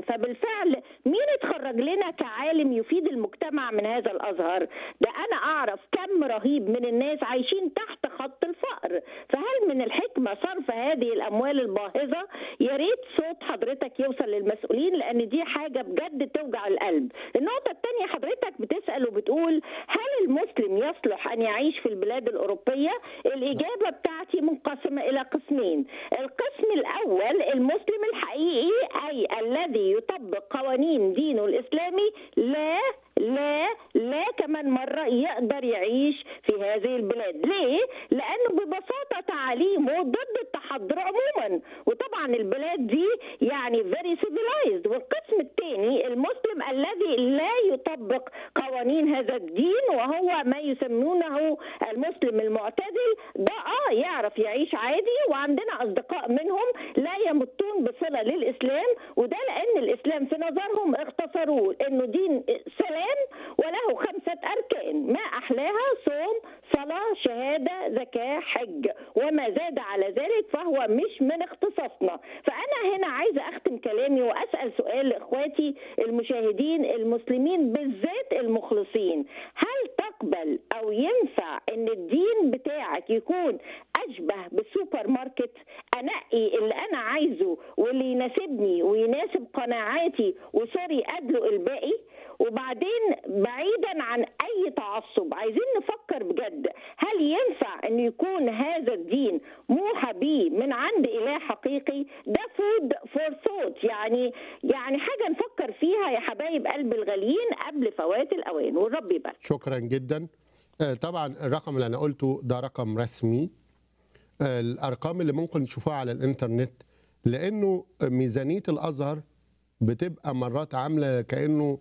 فبالفعل مين اتخرج لنا كعالم يفيد المجتمع من هذا الازهر ده انا اعرف كم رهيب من الناس عايشين تحت خط الفقر فهل من الحكمه صرف هذه الاموال الباهظه يا ريت صوت حضرتك يوصل للمسؤولين لان دي حاجه بجد توجع القلب النقطه الثانيه حضرتك بتسال وبتقول هل المسلم يصلح ان يعيش في البلاد الاوروبيه الاجابه بتاعتي منقسمه الى قسمين القسم الاول المسلم الحقيقي اي الذي يطبق قوانين دينه الاسلامي لا لا لا كمان مرة يقدر يعيش في هذه البلاد ليه؟ لأنه ببساطة تعاليمه ضد التحضر عموما وطبعا البلاد دي يعني very civilized والقسم الثاني المسلم الذي لا يطبق قوانين هذا الدين وهو ما يسمونه المسلم المعتدل ده اه يعرف يعيش عادي وعندنا أصدقاء منهم لا يمتون بصلة للإسلام وده لأن الإسلام في نظرهم اختصروه إنه دين سلام وله خمسة أركان ما أحلاها صوم صلاة شهادة زكاة حج وما زاد على ذلك فهو مش من اختصاصنا فأنا هنا عايزة أختم كلامي وأسأل سؤال لإخواتي المشاهدين المسلمين بالذات المخلصين هل تقبل أو ينفع أن الدين بتاعك يكون أشبه بسوبر ماركت أنقي اللي أنا عايزه واللي يناسبني ويناسب قناعاتي وسوري أدلق الباقي وبعدين بعيدا عن اي تعصب عايزين نفكر بجد هل ينفع ان يكون هذا الدين موحى به من عند اله حقيقي ده فود فور ثوت يعني يعني حاجه نفكر فيها يا حبايب قلب الغاليين قبل فوات الاوان والرب يبارك شكرا جدا آه، طبعا الرقم اللي انا قلته ده رقم رسمي آه، الارقام اللي ممكن نشوفها على الانترنت لانه ميزانيه الازهر بتبقى مرات عامله كانه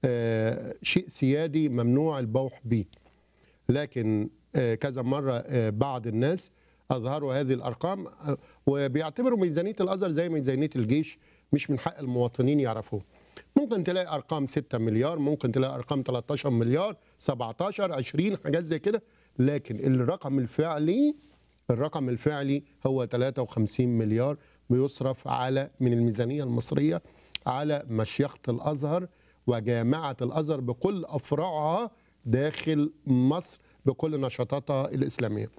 آه، شيء سيادي ممنوع البوح به لكن آه، كذا مره آه، بعض الناس اظهروا هذه الارقام آه، وبيعتبروا ميزانيه الازهر زي ميزانيه الجيش مش من حق المواطنين يعرفوه ممكن تلاقي ارقام 6 مليار ممكن تلاقي ارقام 13 مليار 17 20 حاجات زي كده لكن الرقم الفعلي الرقم الفعلي هو 53 مليار بيصرف على من الميزانيه المصريه على مشيخه الازهر وجامعه الازهر بكل افرعها داخل مصر بكل نشاطاتها الاسلاميه.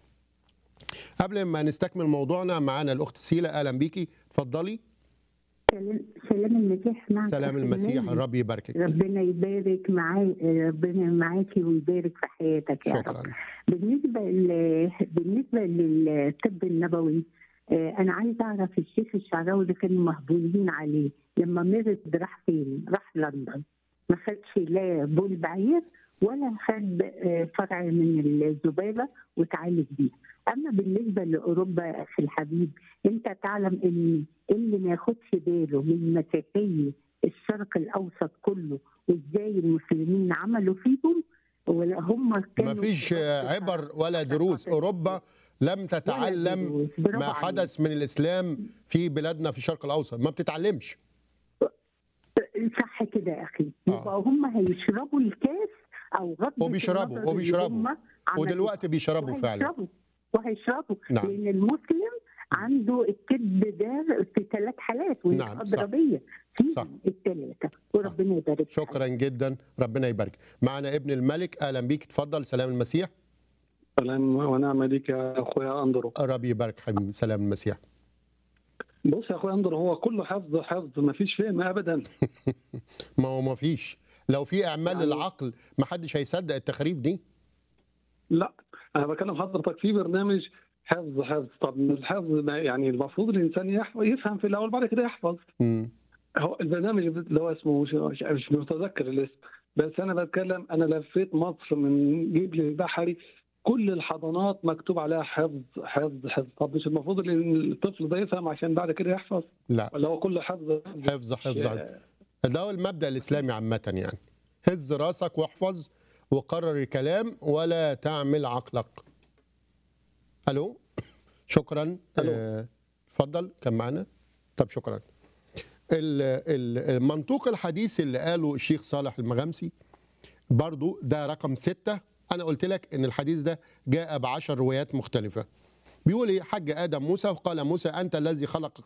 قبل ما نستكمل موضوعنا معانا الاخت سيلا اهلا بيكي اتفضلي سلام سلام المسيح معك سلام أخي المسيح ناجي. الرب يباركك ربنا يبارك معاك ربنا معاكي ويبارك في حياتك يا رب شكرا بالنسبه ل... بالنسبه للطب النبوي آه، انا عايزه اعرف الشيخ الشعراوي اللي كانوا مهجومين عليه لما مرض راح فين؟ راح لندن ما خدش لا بول بعير ولا خد آه، فرع من الذبابه وتعالج بيه اما بالنسبه لاوروبا يا اخي الحبيب انت تعلم ان اللي ما ياخدش باله من مسيحيه الشرق الاوسط كله وازاي المسلمين عملوا فيهم ولا هم كانوا ما فيش عبر ولا دروس اوروبا لم تتعلم دروس. برافو ما عليك. حدث من الاسلام في بلادنا في الشرق الاوسط ما بتتعلمش صح كده يا اخي آه. يبقى هم هيشربوا الكاس او غضب وبيشربوا- وبيشربوا. ودلوقتي بيشربوا فعلا وهيشربوا وهيشربوا نعم. لان المسلم عنده الكذب ده في ثلاث حالات وهي نعم، صح. اضربيه في صح. الثلاثه وربنا يبارك فيك. شكرا جدا ربنا يبارك معنا ابن الملك اهلا بيك اتفضل سلام المسيح سلام ونعم بك يا اخويا اندرو الرب يبارك حبيبي سلام المسيح بص يا اخويا اندرو هو كله حفظ حفظ ما فيش فهم ابدا ما هو ما فيش لو في اعمال يعني- للعقل ما حدش هيصدق التخاريف دي لا انا بكلم حضرتك في برنامج حفظ حفظ طب من الحفظ ما- يعني المفروض الانسان يحفظ يفهم في الاول بعد كده يحفظ مم. هو البرنامج اللي هو اسمه مش, مش, مش متذكر الاسم بس انا بتكلم انا لفيت مصر من جبل البحري كل الحضانات مكتوب عليها حفظ حفظ حفظ طب مش المفروض ان الطفل ده يفهم عشان بعد كده يحفظ لا ولا هو كله حفظ حفظ حفظ ده هو المبدا الاسلامي عامه يعني هز راسك واحفظ وقرر الكلام ولا تعمل عقلك الو شكرا ألو. آه، اتفضل كان معانا طب شكرا ال- ال- المنطوق الحديث اللي قاله الشيخ صالح المغامسي برضو ده رقم ستة أنا قلت لك إن الحديث ده جاء بعشر روايات مختلفة بيقول إيه حج آدم موسى وقال موسى أنت الذي خلق